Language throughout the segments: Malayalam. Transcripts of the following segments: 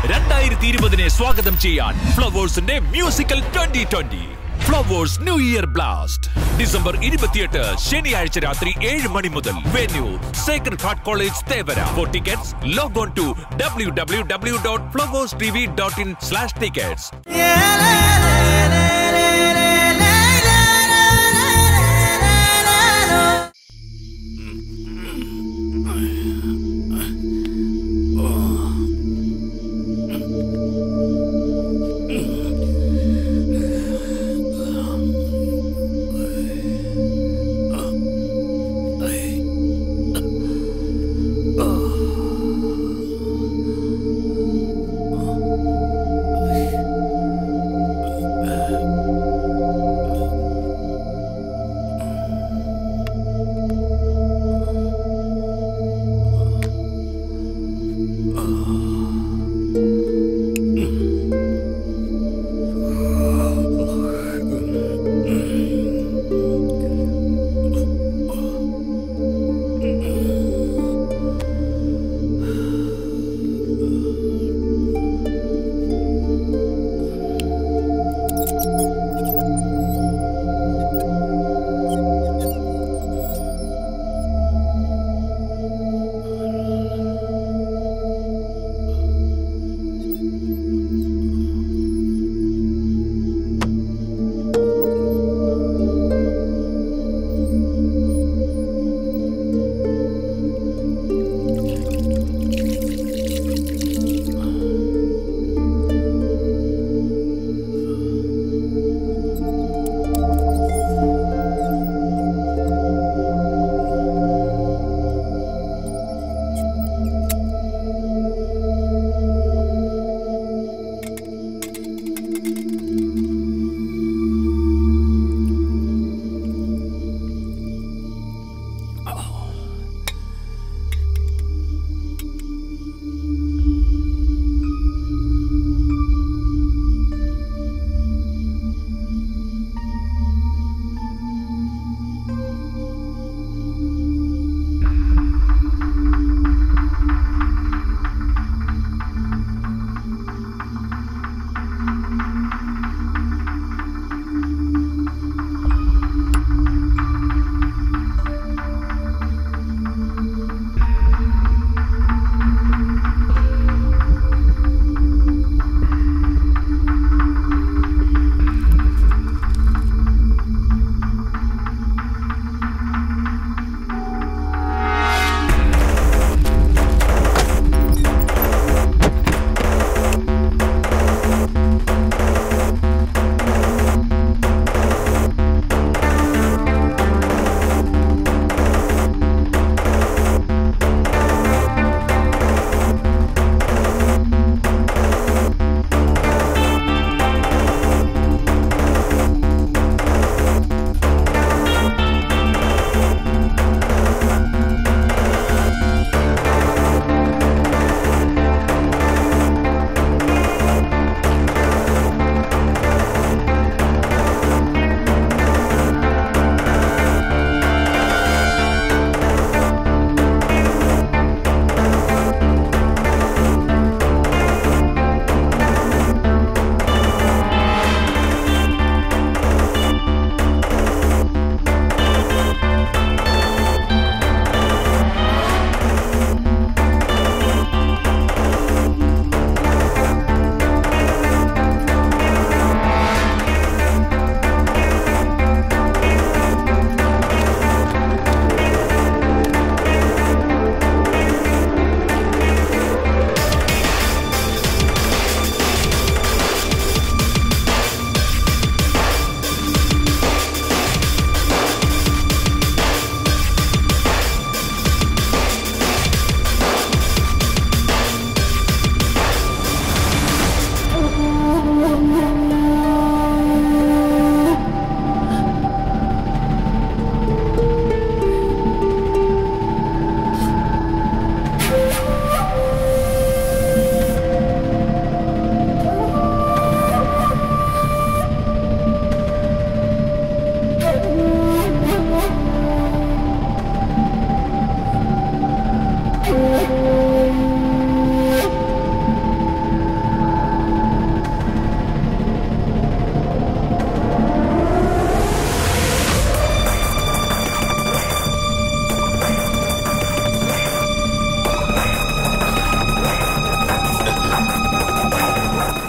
രണ്ടായിരത്തി ഇരുപതിനെ സ്വാഗതം ചെയ്യാൻ ഫ്ലവേഴ്സിന്റെ musical twenty twenty Flowers new year blast December ഇരുപത്തിയെട്ട് ശനിയാഴ്ച രാത്രി ഏഴ് മണി മുതൽ venue Sacred Heart College Thevara for tickets log on to W W W dot Flowers T V dot in slash tickets ആ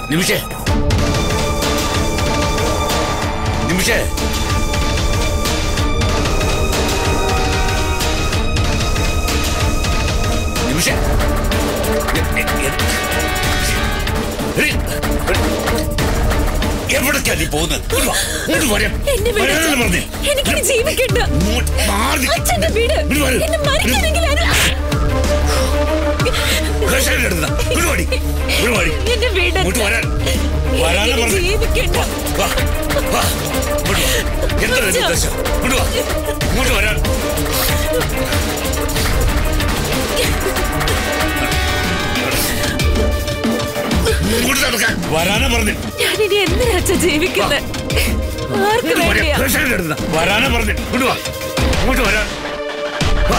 നിമിഷേ നിമിഷേ നിമിഷേ എ- എ- എ- എടി, എടി, എവിടേക്കാ നീ പോകുന്നത് ഇങ്ങോട്ട് വാ, ഇങ്ങോട്ട് വരാൻ. എന്നെ വിട് വരാനല്ലേ അച്ഛാ. പറഞ്ഞേ? എനിക്കിനി ജീവിക്കണ്ട ഇങ്ങോട്ട് മാറി നിൽക്ക്. അച്ഛന്റെ വീട് ഇങ്ങോട്ട് വരൂ. എന്നെ മരിക്കണമെങ്കിൽ അതിന് ദേശായിന്റെ അടുത്ത് നിന്നാ. ഇങ്ങോട്ട് വാടി. ഇങ്ങോട്ട് വാടി. എന്റെ വീട് ഇങ്ങോട്ട് വരാൻ. വരാനാ എനിക്കിനി പറഞ്ഞേ. ജീവിക്കണ്ട വാ, വാ. ഇങ്ങോട്ട് വാ. എന്താ നിന്റെ ഉദ്ദേശം? ഇങ്ങോട്ട് വാ. ഇങ്ങോട്ട് വരാൻ. ഇങ്ങോട്ട് നടക്കാൻ. വരാനാ പറഞ്ഞു ഞാനിനി എന്തിനാ അച്ഛൻ ജീവിക്കുന്നത് ആർക്ക് ഇങ്ങോട്ട് വരാൻ. വേണ്ടിയാ ദേശായിന്റെ അടുത്ത് നിന്നാ. വരാനാ പറഞ്ഞു ഇങ്ങോട്ട് വാ ഇങ്ങോട്ട് വരാൻ വാ.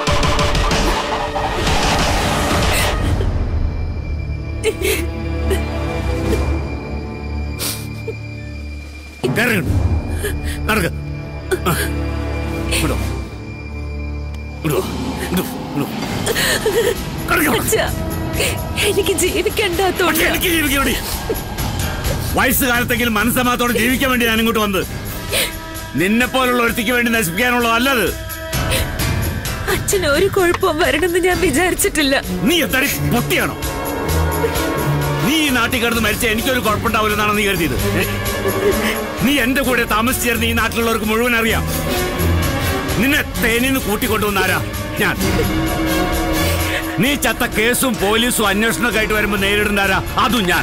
കേറി ഇങ്ങോട്ട്. നടക്ക് ആ. ഇങ്ങോട്ട് വാ. ഇങ്ങോട്ട് വാ. ഇങ്ങോട്ട് വാ. ഇങ്ങോട്ട് വാ. നടക്ക് വാ. അച്ഛാ എനിക്ക് ജീവിക്കണ്ടാത്തോണ്ട് പക്ഷെ എനിക്ക് ജീവിക്കാൻ വേണ്ടി വയസ്സുകാലത്തെങ്കിലും മനസ്സമാത്തോടെ ജീവിക്കാൻ വേണ്ടി ഞാൻ ഇങ്ങോട്ട് വന്നത് നിന്നെ പോലുള്ള ഒരുത്തിക്ക് വേണ്ടി നശിപ്പിക്കാനുള്ളതല്ലത് അച്ഛന് ഒരു കുഴപ്പവും വരണമെന്ന് ഞാൻ വിചാരിച്ചിട്ടില്ല നീ എത്തടി പൊട്ടിയാണോ നീ ഈ നാട്ടിൽ കിടന്ന് മരിച്ച എനിക്കൊരു കുഴപ്പമുണ്ടാവില്ലെന്നാണ് നീ കരുതിയത് ഏ? നീ എന്റെ കൂടെ താമസിച്ചിരുന്ന ഈ നാട്ടിലുള്ളവർക്ക് മുഴുവൻ അറിയാം നിന്നെ തേനിന്ന് കൂട്ടിക്കൊണ്ടുവന്ന ആരാ ഞാൻ നീ ചത്ത കേസും പോലീസും അന്വേഷണമൊക്കെ ആയിട്ട് വരുമ്പോ നേരിടുന്ന ആരാ അതും ഞാൻ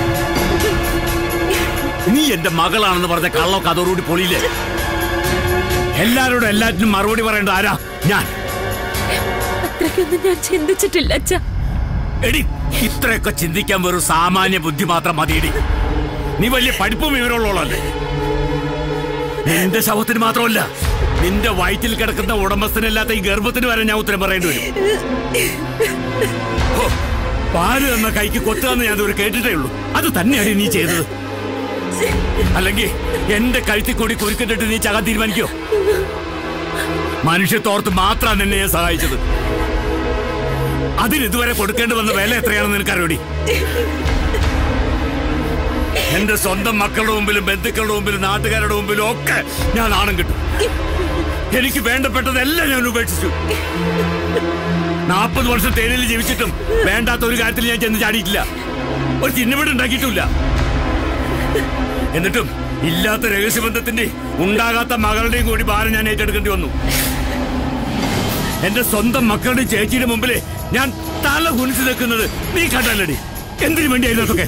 നീ എന്റെ മകളാണെന്ന് പറഞ്ഞ കള്ളൊക്കെ അതോടുകൂടി പൊളിയില്ലേ എല്ലാരോടും എല്ലാറ്റിനും മറുപടി പറയേണ്ട ആരാ ഞാൻ അത്രയ്ക്കൊന്നും ഞാൻ ചിന്തിച്ചിട്ടില്ല അച്ഛാ എടി ഇത്രയൊക്കെ ചിന്തിക്കാൻ വെറും സാമാന്യ ബുദ്ധി മാത്രം മതിയടി നീ വലിയ പഠിപ്പും വിവരമുള്ളവളല്ലേ നിന്റെ ശവത്തിന് മാത്രമല്ല നിന്റെ വയറ്റിൽ കിടക്കുന്ന ഉടമസ്ഥനില്ലാത്ത ഈ ഗർഭത്തിന് വരെ ഞാൻ ഉത്തരം പറയേണ്ടി വരും ഹോ, പാല് തന്ന കൈക്ക് കൊത്തുകയെന്ന് ഞാൻ ഇതുവരെ കേട്ടിട്ടേ ഉള്ളൂ അത് തന്നെയാണ് നീ ചെയ്തത് അല്ലെങ്കിൽ എന്റെ കഴുത്തിൽ കൂടി കുരുക്കിട്ടിട്ട് നീ ചകാൻ തീരുമാനിക്കോ മനുഷ്യത്തോർത്ത് മാത്രമാണ് നിന്നെ ഞാൻ സഹായിച്ചത് അതിന് ഇതുവരെ കൊടുക്കേണ്ടി വന്ന വില എത്രയാണെന്ന് നിനക്കറിയോടി എന്റെ സ്വന്തം മക്കളുടെ മുമ്പിലും ബന്ധുക്കളുടെ മുമ്പിലും നാട്ടുകാരുടെ മുമ്പിലും ഒക്കെ ഞാൻ നാണം കിട്ടും എനിക്ക് വേണ്ടപ്പെട്ടതെല്ലാം ഞാൻ ഉപേക്ഷിച്ചു നാൽപ്പത് വർഷം തേനിൽ ജീവിച്ചിട്ടും വേണ്ടാത്ത ഒരു കാര്യത്തിൽ ഞാൻ ചെന്ന് ചാടിയിട്ടില്ല ഒരു ചിഹ്നവീട് ഉണ്ടാക്കിയിട്ടില്ല എന്നിട്ടും ഇല്ലാത്ത രഹസ്യബന്ധത്തിന്റെ ഉണ്ടാകാത്ത മകളുടെയും കൂടി ഭാരം ഞാൻ ഏറ്റെടുക്കേണ്ടി വന്നു എന്റെ സ്വന്തം മക്കളുടെ ചേച്ചിയുടെ മുമ്പില് ഞാൻ തല കുനിച്ചു നിൽക്കുന്നത് നീ കണ്ടല്ലടി എന്തിനു വേണ്ടിയായിരുന്നു അതൊക്കെ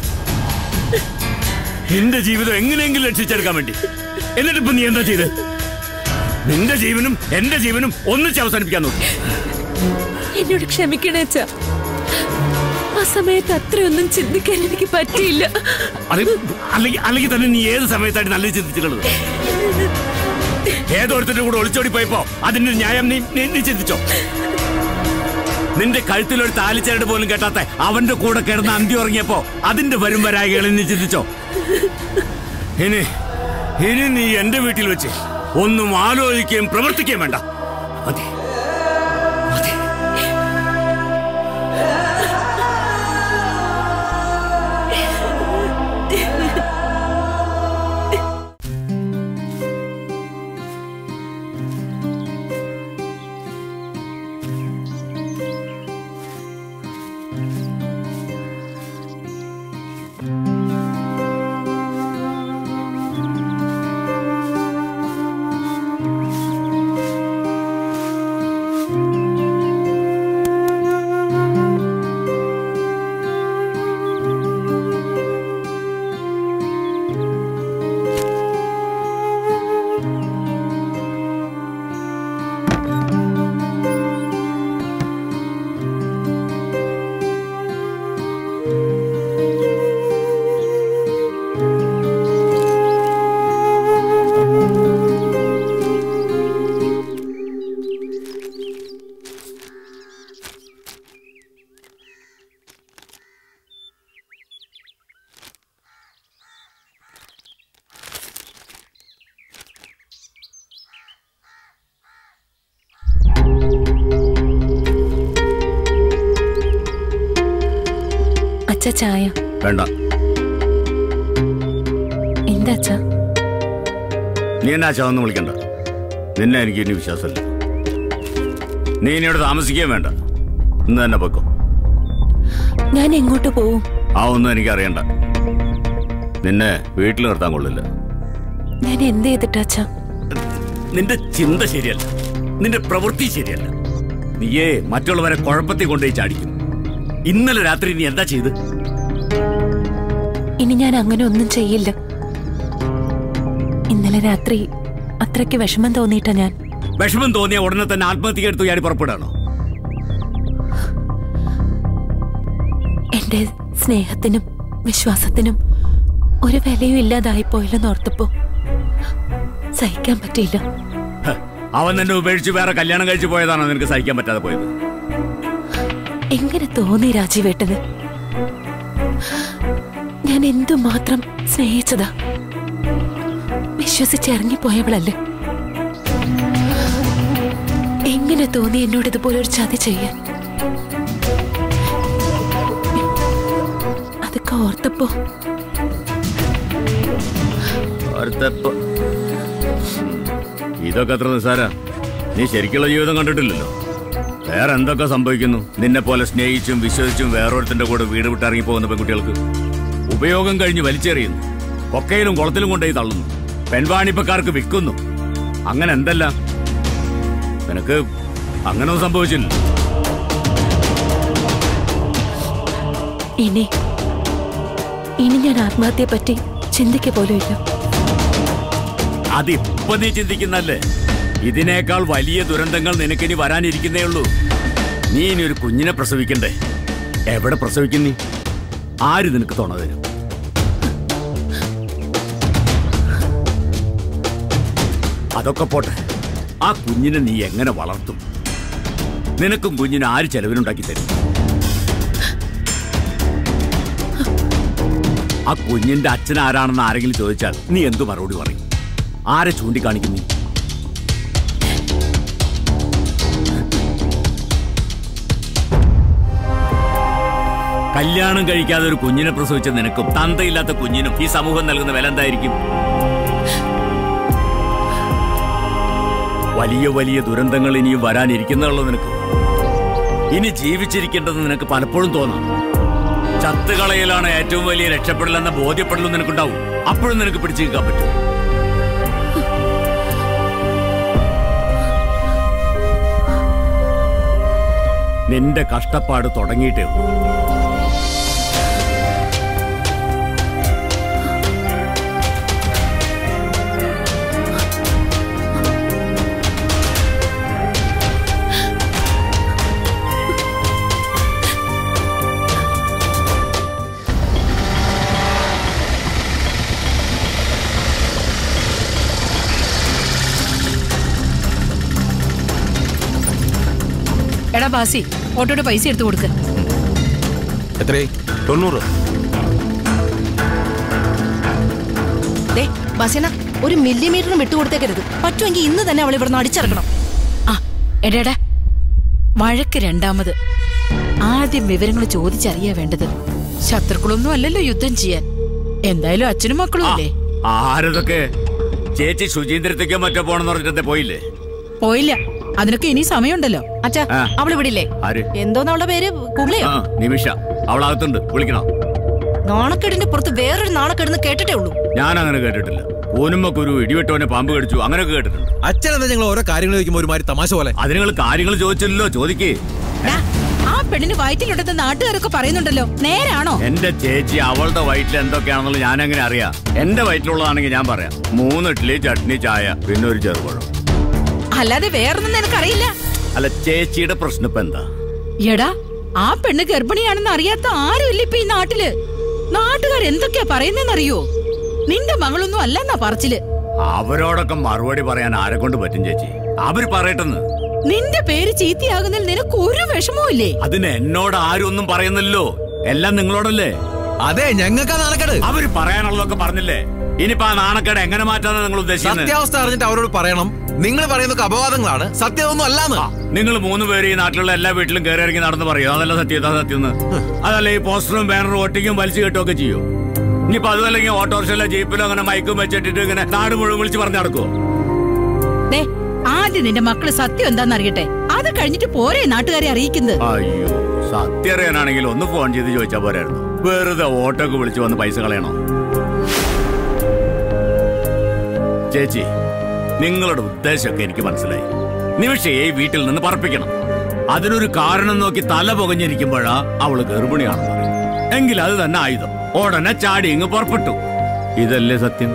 നിന്റെ ജീവിതം എങ്ങനെയെങ്കിലും രക്ഷിച്ചെടുക്കാൻ വേണ്ടി എന്നിട്ട് ഇപ്പൊ നീ എന്താ ചെയ്ത് നിന്റെ ജീവനും എന്റെ ജീവനും ഒന്നിച്ച് അവസാനിപ്പിക്കാൻ നോക്കി എന്നോട് ക്ഷമിക്കണേ അച്ഛാ ആ സമയത്ത് അത്രയൊന്നും ചിന്തിക്കാൻ എനിക്ക് പറ്റിയില്ല അത് അല്ലെങ്കിൽ അല്ലെങ്കിൽ തന്നെ നീ ഏത് സമയത്തായിട്ട് നല്ല ചിന്തിച്ചിട്ടുള്ളത് ഏതോരുത്തിന്റെ കൂടെ ഒളിച്ചോടി പോയപ്പോ അതിന്റെ ന്യായം നീ നീ നീ ചിന്തിച്ചോ നിന്റെ കഴുത്തിലൊരു താലിച്ചരട് പോലും കേട്ടാത്ത അവന്റെ കൂടെ കിടന്ന് അന്തി ഉറങ്ങിയപ്പോ അതിന്റെ വരും വരായികളെ നീ ചിന്തിച്ചോ ഇനി ഇനി നീ എന്റെ വീട്ടിൽ വെച്ച് ഒന്നും ആലോചിക്കുകയും പ്രവർത്തിക്കുകയും വേണ്ട മതി മതി അച്ഛ ചായ വേണ്ട എന്താ അച്ഛാ നീ എന്നെ അച്ഛന്ന് വിളിക്കണ്ട നിന്നെ എനിക്ക് ഇനി വിശ്വാസമില്ല നീ ഇനി ഇവിടെ താമസിക്കുകയും വേണ്ട ഇന്ന് തന്നെ പൊക്കോ ഞാൻ എങ്ങോട്ട് പോവും ആ ഒന്നും എനിക്ക് അറിയണ്ട നിന്നെ വീട്ടിൽ നിർത്താൻ കൊള്ളില്ല ഞാൻ എന്ത് ചെയ്തിട്ടാ അച്ഛാ നിന്റെ ചിന്ത ശരിയല്ല നിന്റെ പ്രവൃത്തി ശരിയല്ല നീയേ മറ്റുള്ളവരെ കുഴപ്പത്തിൽ കൊണ്ടുപോയി ചാടിക്കും ഇന്നലെ രാത്രി നീ എന്താ ചെയ്ത് ഇനി ഞാൻ അങ്ങനെ ഒന്നും ചെയ്യില്ല ഇന്നലെ രാത്രി അത്രയ്ക്ക് വിഷമം തോന്നിയിട്ടാ ഞാൻ വിഷമം തോന്നിയ ഉടനെ തന്നെ ആത്മഹത്യ എടുത്തു ചാടി പുറപ്പെടാണോ എന്റെ സ്നേഹത്തിനും വിശ്വാസത്തിനും ഒരു വിലയും ഇല്ലാതായി പോയില്ലെന്ന് ഓർത്തപ്പോ സഹിക്കാൻ പറ്റിയില്ല ഹ, അവൻ നിന്നെ ഉപേക്ഷിച്ച് വേറെ കല്യാണം കഴിച്ചു പോയതാണോ നിനക്ക് സഹിക്കാൻ പറ്റാതെ പോയത് എങ്ങനെ തോന്നി രാജീവേട്ടന് ഞാൻ എന്തുമാത്രം സ്നേഹിച്ചതാ വിശ്വസിച്ച് ഇറങ്ങിപ്പോയവളല്ലേ എങ്ങനെ തോന്നി എന്നോട് ഇതുപോലെ ഒരു ചതി ചെയ്യാൻ അതൊക്കെ ഓർത്തപ്പോ ഒരുത്തപ്പ- ഇതൊക്കെ അത്ര നിസ്സാര നീ ശരിക്കുള്ള ജീവിതം കണ്ടിട്ടില്ലല്ലോ വേറെ എന്തൊക്കെ സംഭവിക്കുന്നു നിന്നെ പോലെ സ്നേഹിച്ചും വിശ്വസിച്ചും വേറൊരുത്തിന്റെ കൂടെ വീട് വിട്ട് ഇറങ്ങി പോകുന്ന പെൺകുട്ടികൾക്ക് ഉപയോഗം കഴിഞ്ഞ് വലിച്ചെറിയുന്നു കൊക്കയിലും കുളത്തിലും കൊണ്ടുപോയി തള്ളുന്നു പെൺവാണിപ്പക്കാർക്ക് വിൽക്കുന്നു അങ്ങനെ എന്തല്ല നിനക്ക് അങ്ങനൊന്നും സംഭവിച്ചില്ല ഇനി ഇനി ഞാൻ ആത്മഹത്യയെ പറ്റി ചിന്തിക്ക പോലും ഇല്ല അതിപ്പോ നീ ചിന്തിക്കുന്നല്ലേ ഇതിനേക്കാൾ വലിയ ദുരന്തങ്ങൾ നിനക്കിനി വരാനിരിക്കുന്നേ ഉള്ളൂ നീ ഇനി ഒരു കുഞ്ഞിനെ പ്രസവിക്കണ്ടേ എവിടെ പ്രസവിക്കും നീ ആര് നിനക്ക് തുണ തരും അതൊക്കെ പോട്ടെ ആ കുഞ്ഞിനെ നീ എങ്ങനെ വളർത്തും നിനക്കും കുഞ്ഞിന് ആര് ചെലവിനുണ്ടാക്കി തരും ആ കുഞ്ഞിന്റെ അച്ഛൻ ആരാണെന്ന് ആരെങ്കിലും ചോദിച്ചാൽ നീ എന്തു മറുപടി പറയും ആരെ ചൂണ്ടിക്കാണിക്കും നീ കല്യാണം കഴിക്കാതെ ഒരു കുഞ്ഞിനെ പ്രസവിച്ച നിനക്കും തന്തയില്ലാത്ത കുഞ്ഞിനും ഈ സമൂഹം നൽകുന്ന വില എന്തായിരിക്കും വലിയ വലിയ ദുരന്തങ്ങൾ ഇനിയും വരാനിരിക്കുന്നുള്ളൂ നിനക്ക് ഇനി ജീവിച്ചിരിക്കേണ്ടത് നിനക്ക് പലപ്പോഴും തോന്നാം ചത്തുകളയിലാണ് ഏറ്റവും വലിയ രക്ഷപ്പെടലെന്ന ബോധ്യപ്പെടലും നിനക്കുണ്ടാവും അപ്പോഴും നിനക്ക് പിടിച്ചു നിൽക്കാൻ പറ്റും നിന്റെ കഷ്ടപ്പാട് തുടങ്ങിയിട്ടേ ഉള്ളൂ എടാ ബാസി ഓട്ടോയുടെ പൈസ എടുത്തു കൊടുക്ക് എത്രേ തൊണ്ണൂറ് ദേ ബസന ഒരു മില്ലിമീറ്ററും വിട്ടുകൊടുത്തേക്കരുത് പറ്റുമെങ്കിൽ ഇന്ന് തന്നെ അവൾ ഇവിടുന്ന് അടിച്ചിറക്കണം ആ എടേടാ മഴയ്ക്ക് രണ്ടാമത് ആദ്യം വിവരങ്ങൾ ചോദിച്ചറിയാ വേണ്ടത് ശത്രുക്കളൊന്നും അല്ലല്ലോ യുദ്ധം ചെയ്യാൻ എന്തായാലും അച്ഛനും മക്കളും അല്ലേ ആരതൊക്കെ ചേച്ചി ശുചീന്ദ്രത്തേക്കോ മറ്റോ പോണെന്ന് പറഞ്ഞിട്ട് പോയില്ലേ പോയില്ല അതിനൊക്കെ ഇനി സമയമുണ്ടല്ലോ അച്ഛാ ആ. അവൾ ഇവിടില്ലേ ആര് എന്തോന്ന് അവളുടെ പേര് കുമിളയോ ആ നിമിഷ അവളകത്തുണ്ട് വിളിക്കണോ നാണക്കേടിന്റെ പുറത്ത് വേറൊരു നാണക്കേടെന്ന് കേട്ടിട്ടേ ഉള്ളൂ ഞാൻ അങ്ങനെ കേട്ടിട്ടില്ല ഊനുമ്മ കുരു ഇടിവെട്ടോനെ പാമ്പ് കടിച്ചു അങ്ങനെയൊക്കെ കേട്ടിട്ടുണ്ട് അച്ഛൻ എന്താ ഞങ്ങൾ ഓരോ കാര്യങ്ങൾ ചോദിക്കുമ്പോൾ ഒരുമാതിരി തമാശ പോലെ അത് നിങ്ങൾ കാര്യങ്ങൾ ചോദിച്ചില്ലല്ലോ ചോദിക്കേ ഡാ, ആ പെണ്ണിന് വയറ്റിലുണ്ടെന്ന് നാട്ടുകാരൊക്കെ പറയുന്നുണ്ടല്ലോ നേരാണോ എന്റെ ചേച്ചി അവളുടെ വയറ്റിൽ എന്തൊക്കെയാണെന്നുള്ളത് ഞാൻ എങ്ങനെ അറിയാം എന്റെ വയറ്റിലുള്ളതാണെങ്കിൽ ഞാൻ പറയാം മൂന്ന് ഇഡ്ഡലി ചട്നി ചായ പിന്നെ ഒരു ചെറുപഴം അല്ലാതെ വേറൊന്നും നിനക്കറിയില്ല അല്ല ചേച്ചിയുടെ പ്രശ്നം ഇപ്പൊ എന്താ എടാ ആ പെണ്ണ് ഗർഭിണിയാണെന്ന് അറിയാത്ത ആരുമില്ല ഇപ്പൊ ഈ നാട്ടില് നാട്ടുകാർ എന്തൊക്കെയാ പറയുന്നറിയോ നിന്റെ മകളൊന്നും അല്ലെന്നാ പറച്ചില് അവരോടൊക്കെ മറുപടി പറയാൻ ആരെ കൊണ്ട് പറ്റും ചേച്ചി അവര് പറയട്ടെന്ന് നിന്റെ പേര് ചീത്തയാകുന്നതിൽ നിനക്ക് ഒരു വിഷമവും ഇല്ലേ അതിന് എന്നോട് ആരും ഒന്നും പറയുന്നില്ലല്ലോ എല്ലാം നിങ്ങളോടല്ലേ അതെ ഞങ്ങൾക്കാ നാണക്കേട് അവര് പറയാനുള്ളതൊക്കെ പറഞ്ഞില്ലേ ഇനിയിപ്പോ ആ നാണക്കേട് എങ്ങനെ മാറ്റാന്ന് നിങ്ങൾ ഉദ്ദേശിക്കുന്നത് സത്യാവസ്ഥ അറിഞ്ഞിട്ട് അവരോട് പറയണം നിങ്ങൾ പറയുന്നൊക്കെ അപവാദങ്ങളാണ് സത്യമൊന്നും അല്ലാന്ന് നിങ്ങൾ മൂന്ന് പേര് ഈ നാട്ടിലുള്ള എല്ലാ വീട്ടിലും കയറി ഇറങ്ങി നടന്ന് പറയോ അതല്ല സത്യം ഇതാ സത്യം എന്ന് അതല്ല ഈ പോസ്റ്ററും ബാനറും ഒട്ടിക്കും വലിച്ചു കെട്ടുമൊക്കെ ചെയ്യോ ഇനിയിപ്പോ അതുമല്ലെങ്കിൽ ഓട്ടോറിക്ഷയിലോ ജീപ്പിലോ അങ്ങനെ മയക്കും വെച്ചിട്ടിട്ട് ഇങ്ങനെ നാട് മുഴുവൻ വിളിച്ച് പറഞ്ഞു നടക്കുവോ ദേ ആദ്യം നിന്റെ മക്കള് സത്യം എന്താന്ന് അറിയട്ടെ അത് കഴിഞ്ഞിട്ട് പോരെ നാട്ടുകാരെ അറിയിക്കുന്നത് അയ്യോ സത്യം അറിയാനാണെങ്കിൽ ഒന്ന് ഫോൺ ചെയ്ത് ചോദിച്ചാ പോരായിരുന്നു വെറുതെ ഓട്ടോക്ക് വിളിച്ചു വന്ന് പൈസ കളയണോ ചേച്ചി നിങ്ങളുടെ ഉദ്ദേശമൊക്കെ എനിക്ക് മനസ്സിലായി നിമിഷയെ ഈ വീട്ടിൽ നിന്ന് പറപ്പിക്കണം അതിനൊരു കാരണം നോക്കി തല പുകഞ്ഞിരിക്കുമ്പോഴാ അവള് ഗർഭിണിയാണെന്ന് അറിയും എങ്കിൽ അത് തന്നെ ആയുധം ഉടനെ ചാടി ഇങ്ങ് പുറപ്പെട്ടു ഇതല്ലേ സത്യം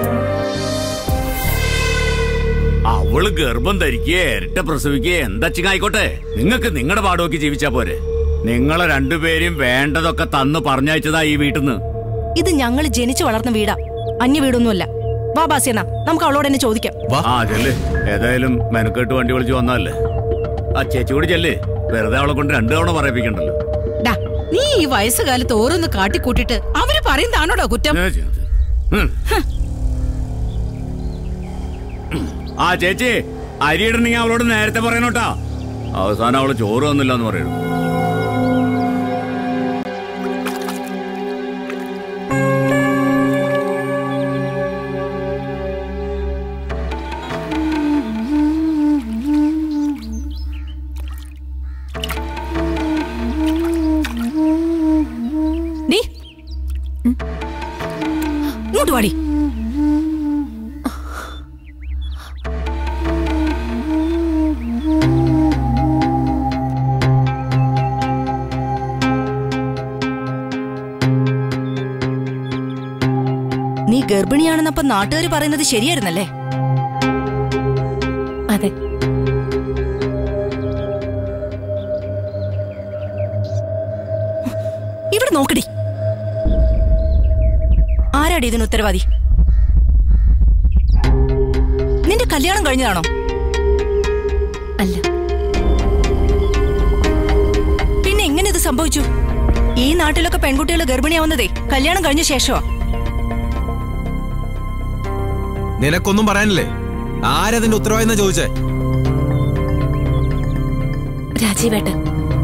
അവള് ഗർഭം ധരിക്കുകയെ ഇരട്ട പ്രസവിക്കുകയെ എന്താച്ചിങ്ങായിക്കോട്ടെ നിങ്ങൾക്ക് നിങ്ങളുടെ പാടുമൊക്കെ ജീവിച്ചാ പോരെ നിങ്ങളെ രണ്ടുപേരും വേണ്ടതൊക്കെ തന്ന് പറഞ്ഞയച്ചതാ ഈ വീട്ടിൽ നിന്ന് ഇത് ഞങ്ങൾ ജനിച്ചു വളർന്ന വീടാ അന്യ വീടൊന്നുമല്ല വാ ബാസിയണ്ണ നമുക്ക് അവളോട് തന്നെ ചോദിക്കാം ആ ചെല്ല് ഏതായാലും മെനക്കെട്ട് വണ്ടി വിളിച്ച് വന്നതല്ലേ ആ ചേച്ചി കൂടി ചെല്ല് വെറുതെ അവളെ കൊണ്ട് രണ്ടു തവണ പറയിപ്പിക്കണ്ടല്ലോ ഡാ നീ ഈ വയസ്സുകാലത്ത് ഓരോന്ന് കാട്ടിക്കൂട്ടിട്ട് അവര് പറയുന്നതാണോടോ കുറ്റം ഏ, ചെ- ഉം. ആ ചേച്ചി അരി ഇടണെങ്കിൽ അവളോട് നേരത്തെ പറയണോട്ടാ അവസാനം അവള് ചോറ് വന്നില്ല എന്ന് പറയുന്നു നീ ഇങ്ങോട്ട് വാടി നീ ഗർഭിണിയാണെന്നപ്പോ നാട്ടുകാർ പറയുന്നത് ശരിയായിരുന്നല്ലേ അതെ ഇവിടെ നോക്കടി ആരാടി ഇതിന് ഉത്തരവാദി നിന്റെ കല്യാണം കഴിഞ്ഞതാണോ അല്ല പിന്നെ എങ്ങനെ ഇത് സംഭവിച്ചു ഈ നാട്ടിലൊക്കെ പെൺകുട്ടികൾ ഗർഭിണിയാവുന്നതേ കല്യാണം കഴിഞ്ഞ ശേഷമാ നിനക്കൊന്നും പറയാനില്ലേ ആരതിന്റെ ഉത്തരവാദിത്തം ചോദിച്ചേ രാജീവേട്ടൻ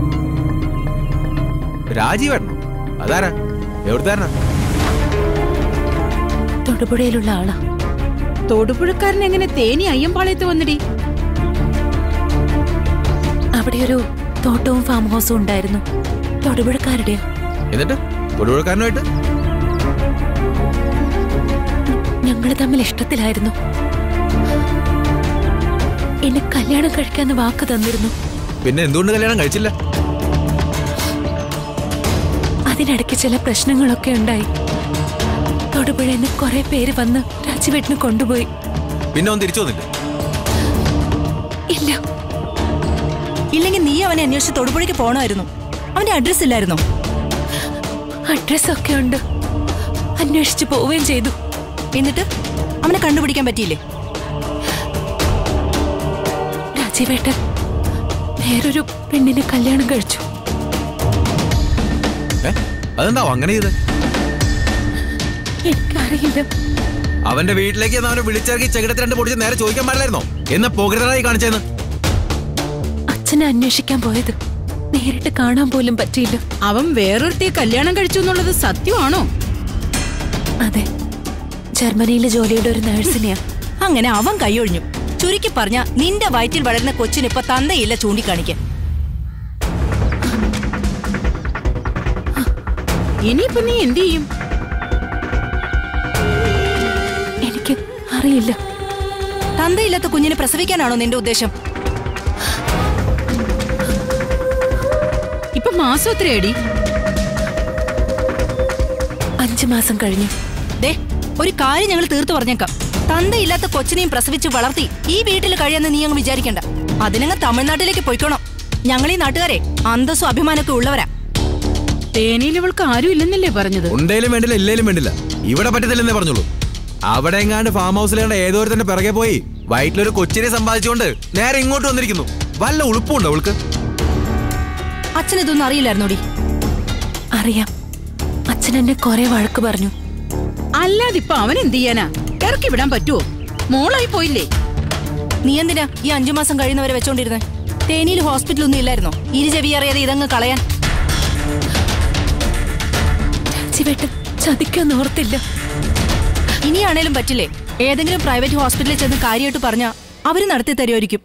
രാജീവേട്ടനോ അതാരാ എവിടുത്താരനാ തൊടുപുഴയിലുള്ള ആളാ തൊടുപുഴക്കാരൻ എങ്ങനെ തേനി അയ്യമ്പാളയത്ത് വന്നിടി അവിടെ ഒരു തോട്ടവും ഫാം ഹൗസും ഉണ്ടായിരുന്നു തൊടുപുഴക്കാരുടെയോ എന്നിട്ട് തൊടുപുഴക്കാരനുമായിട്ട് ഞങ്ങൾ തമ്മിൽ ഇഷ്ടത്തിലായിരുന്നു എന്നെ കല്യാണം കഴിക്കാന്ന് വാക്ക് തന്നിരുന്നു പിന്നെ എന്തുകൊണ്ട് കല്യാണം കഴിച്ചില്ല അതിനിടയ്ക്ക് ചില പ്രശ്നങ്ങളൊക്കെ ഉണ്ടായി തൊടുപുഴയിൽ നിന്ന് കുറെ പേര് വന്ന് രാജുവേട്ടന് കൊണ്ടുപോയി പിന്നെ അവൻ തിരിച്ചു വന്നില്ല ഇല്ല ഇല്ലെങ്കിൽ നീ അവനെ അന്വേഷിച്ച് തൊടുപുഴയ്ക്ക് പോണമായിരുന്നു അവന്റെ അഡ്രസ് ഇല്ലായിരുന്നോ അഡ്രസ് ഒക്കെ ഉണ്ട് അന്വേഷിച്ചു പോവുകയും ചെയ്തു എന്നിട്ട് അവനെ കണ്ടുപിടിക്കാൻ പറ്റിയില്ലേ രാജീവേട്ടൻ വേറൊരു പെണ്ണിനെ കല്യാണം കഴിച്ചു ഏ അതെന്താ അങ്ങനെ ചെയ്ത് എനിക്കറിയില്ല അവന്റെ വീട്ടിലേക്ക് ചെന്ന് അവനെ വിളിച്ചിറക്കി ചെകിടത്ത് രണ്ട് പൊടിച്ച് നേരെ ചോദിക്കാൻ പാടില്ലായിരുന്നോ എന്ന പോകരുതായി കാണിച്ചെന്ന് അച്ഛനെ അന്വേഷിക്കാൻ പോയത് നേരിട്ട് കാണാൻ പോലും പറ്റിയില്ല അവൻ വേറൊരുത്തിയെ കല്യാണം കഴിച്ചു എന്നുള്ളത് സത്യമാണോ അതെ ജർമ്മനിയിലെ ജോലിയുടെ ഒരു നേഴ്സിനെയാ അങ്ങനെ അവൻ കൈയൊഴിഞ്ഞു ചുരുക്കി പറഞ്ഞ നിന്റെ വയറ്റിൽ വളരുന്ന കൊച്ചിന് ഇപ്പൊ തന്തയില്ല ചൂണ്ടിക്കാണിക്കാൻ ഇനിയിപ്പൊ നീ എന്ത് ചെയ്യും എനിക്ക് അറിയില്ല തന്തയില്ലാത്ത കുഞ്ഞിനെ പ്രസവിക്കാനാണോ നിന്റെ ഉദ്ദേശം ഇപ്പൊ മാസം എത്രയടി അഞ്ചു മാസം കഴിഞ്ഞു ദേ ഒരു കാര്യം ഞങ്ങൾ തീർത്തു പറഞ്ഞേക്കാം തന്തയില്ലാത്ത കൊച്ചിനെയും പ്രസവിച്ച് വളർത്തി ഈ വീട്ടിൽ കഴിയാന്ന് നീ അങ്ങ് വിചാരിക്കണ്ട അതിനങ്ങ് തമിഴ്നാട്ടിലേക്ക് പോയിക്കോണം ഞങ്ങൾ ഈ നാട്ടുകാരെ അന്തസ്സും അഭിമാനമൊക്കെ ഉള്ളവരാ തേനിയിൽ ഇവൾക്ക് ആരും ഇല്ലെന്നല്ലേ പറഞ്ഞത് ഉണ്ടേലും വേണ്ടില്ല ഇല്ലേലും വേണ്ടില്ല ഇവിടെ പറ്റത്തില്ലെന്നേ പറഞ്ഞോളൂ അവിടെ എങ്ങാണ്ട് ഫാം ഹൗസിലേണ്ട ഏതോരത്തിന്റെ പിറകെ പോയി വയറ്റിലൊരു കൊച്ചിനെ സമ്പാദിച്ചുകൊണ്ട് നേരെ ഇങ്ങോട്ട് വന്നിരിക്കുന്നു വല്ല ഉളുപ്പുണ്ടോ അവൾക്ക് അച്ഛൻ ഇതൊന്നും അറിയില്ലായിരുന്നോടി അറിയാം അച്ഛൻ എന്നെ കുറെ വഴക്ക് പറഞ്ഞു അല്ലാതെ ഇപ്പൊ അവൻ എന്ത് ചെയ്യാനാ ഇറക്കി വിടാൻ പറ്റുമോ മോളായി പോയില്ലേ നീ എന്തിനാ ഈ അഞ്ചു മാസം കഴിയുന്നവരെ വെച്ചോണ്ടിരുന്നേ തേനിയിൽ ഹോസ്പിറ്റലൊന്നും ഇല്ലായിരുന്നോ ഇരു ചെവി അറിയാതെ ഇതങ്ങ് കളയാൻ രാജീവേട്ടൻ ചതിക്കാൻ ഓർത്തില്ല ഇനിയാണേലും പറ്റില്ലേ ഏതെങ്കിലും പ്രൈവറ്റ് ഹോസ്പിറ്റലിൽ ചെന്ന് കാര്യമായിട്ട് പറഞ്ഞാ അവര് നടത്തി തരുമായിരിക്കും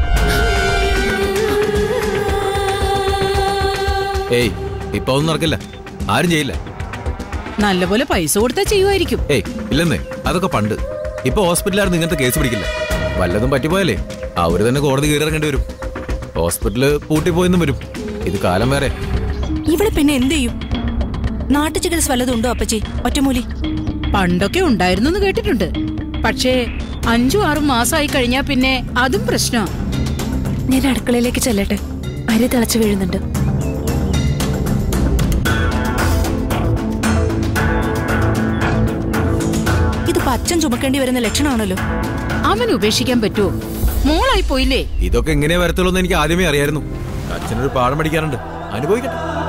ഏയ് ഇപ്പൊ ഒന്നും നടക്കില്ല ആരും ചെയ്യില്ല നല്ലപോലെ പൈസ കൊടുത്താ ചെയ്യുമായിരിക്കും ഏയ് ഇല്ലെന്നേ അതൊക്കെ പണ്ട് ഇപ്പൊ ഹോസ്പിറ്റലായിരുന്നു ഇങ്ങനത്തെ കേസ് പിടിക്കില്ല വല്ലതും പറ്റിപ്പോയാലേ അവര് തന്നെ കോടതി കീറിറങ്ങേണ്ടി വരും ഹോസ്പിറ്റല് പൂട്ടിപ്പോയെന്നും വരും ഇത് കാലം വേറെ ഇവിടെ പിന്നെ എന്ത് ചെയ്യും നാട്ടു ചികിത്സ വല്ലതും ഉണ്ടോ അപ്പച്ചി ഒറ്റമൂലി പണ്ടൊക്കെ ഉണ്ടായിരുന്നു എന്ന് കേട്ടിട്ടുണ്ട് പക്ഷേ അഞ്ചു ആറും മാസമായി കഴിഞ്ഞാ പിന്നെ അതും പ്രശ്നമാ ഞാൻ അടുക്കളയിലേക്ക് ചെല്ലട്ടെ അരി തിളച്ചു വീഴുന്നുണ്ട് ഇതിപ്പോ അച്ഛൻ ചുമക്കേണ്ടി വരുന്ന ലക്ഷണമാണല്ലോ അവൻ ഉപേക്ഷിക്കാൻ പറ്റുമോ മോളായി പോയില്ലേ ഇതൊക്കെ എങ്ങനെയാ വരത്തുള്ളൂ എന്ന് എനിക്ക് ആദ്യമേ അറിയായിരുന്നു അച്ഛനൊരു പാഠം പഠിക്കാറുണ്ട് അനുഭവിക്കട്ടെ